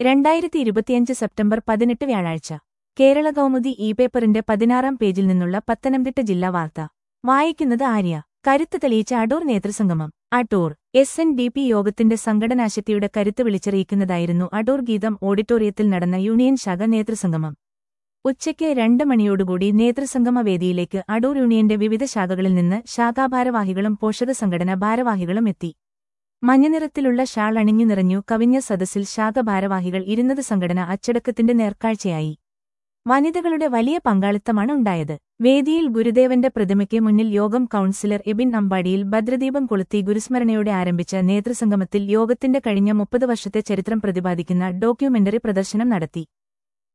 രണ്ടായിരത്തി ഇരുപത്തിയഞ്ച് സെപ്റ്റംബർ പതിനെട്ട് വ്യാഴാഴ്ച കേരള കൗമുദി ഇ പേപ്പറിന്റെ പതിനാറാം പേജിൽ നിന്നുള്ള പത്തനംതിട്ട ജില്ലാ വാർത്ത വായിക്കുന്നത് ആര്യ കരുത്ത് തെളിയിച്ച അടൂർ നേതൃസംഗമം Adoor S N D P യോഗത്തിന്റെ സംഘടനാശക്തിയുടെ കരുത്ത് വിളിച്ചറിയിക്കുന്നതായിരുന്നു അടൂർ ഗീതം ഓഡിറ്റോറിയത്തിൽ നടന്ന യൂണിയൻ ശാഖ നേതൃസംഗമം ഉച്ചയ്ക്ക് രണ്ട് മണിയോടുകൂടി നേതൃസംഗമ വേദിയിലേക്ക് അടൂർ യൂണിയന്റെ വിവിധ ശാഖകളിൽ നിന്ന് ശാഖാഭാരവാഹികളും പോഷക സംഘടന ഭാരവാഹികളും എത്തി മഞ്ഞനിറത്തിലുള്ള ഷാൾ അണിഞ്ഞു നിറഞ്ഞു കവിഞ്ഞ സദസ്സിൽ ശാഖഭാരവാഹികൾ ഇരുന്നത് സംഘടന അച്ചടക്കത്തിന്റെ നേർക്കാഴ്ചയായി വനിതകളുടെ വലിയ പങ്കാളിത്തമാണ് ഉണ്ടായത് വേദിയിൽ ഗുരുദേവന്റെ പ്രതിമയ്ക്ക് മുന്നിൽ യോഗം കൌൺസിലർ എബിൻ അമ്പാടിയിൽ ഭദ്രദീപം കൊളുത്തി ഗുരുസ്മരണയോടെ ആരംഭിച്ച നേതൃസംഗമത്തിൽ യോഗത്തിന്റെ കഴിഞ്ഞ മുപ്പത് വർഷത്തെ ചരിത്രം പ്രതിപാദിക്കുന്ന ഡോക്യുമെന്ററി പ്രദർശനം നടത്തി